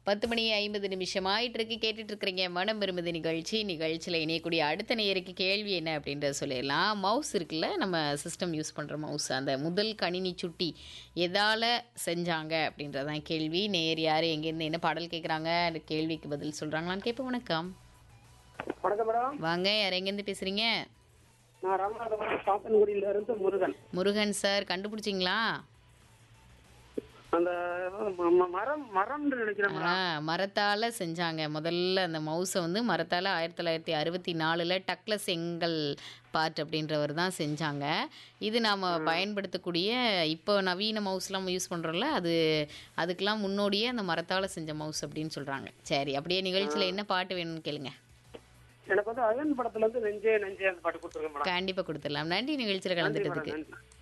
பத்து மணி ஐம்பது நிமிஷம் ஆயிட்டு இருக்கு கேட்டுட்டு இருக்கிறீங்க மனம் விரும்புது நிகழ்ச்சி நிகழ்ச்சியில் இணையக்கூடிய அடுத்த நேயருக்கு கேள்வி என்ன அப்படின்றத சொல்லிடலாம் மவுஸ் இருக்குல்ல நம்ம சிஸ்டம் யூஸ் பண்ணுற மவுஸ் அந்த முதல் கணினி சுட்டி எதால் செஞ்சாங்க அப்படின்றதான் கேள்வி நேயர் யார் எங்கேருந்து என்ன பாடல் கேட்குறாங்க அந்த கேள்விக்கு பதில் சொல்கிறாங்களான்னு கேட்போம் வணக்கம் வணக்கம் மேடம் வாங்க யார் எங்கேருந்து பேசுகிறீங்க நான் ராமநாதபுரம் சாத்தன்குடியில இருந்து முருகன் முருகன் சார் கண்டுபிடிச்சிங்களா அந்த ம- ம- மரம் மரம்னு நினைக்கிறேன் ஆ மரத்தால் செஞ்சாங்க முதல்ல அந்த மவுஸை வந்து மரத்தால் ஆயிரத்தி தொள்ளாயிரத்தி அறுபத்தி நாலில் டக்ல செங்கல் பார்ட் அப்படின்றவர் தான் செஞ்சாங்க இது நாம் பயன்படுத்தக்கூடிய இப்போ நவீன மவுஸ்லாம் யூஸ் பண்ணுறோம்ல அது அதுக்கெல்லாம் முன்னோடியே அந்த மரத்தால் செஞ்ச மவுஸ் அப்படின்னு சொல்கிறாங்க சரி அப்படியே நிகழ்ச்சியில் என்ன பாட்டு வேணும்னு கேளுங்க எனக்கு வந்து அயன் படத்துல இருந்து நெஞ்சே நெஞ்சே அந்த பாட்டு கொடுத்துருக்கேன் மேடம் கண்டிப்பாக கொடுத்துடலாம் நன்றி நிகழ்ச்சியில் நன்றி மேடம் கலந்துட்டதுக்கு நன்றி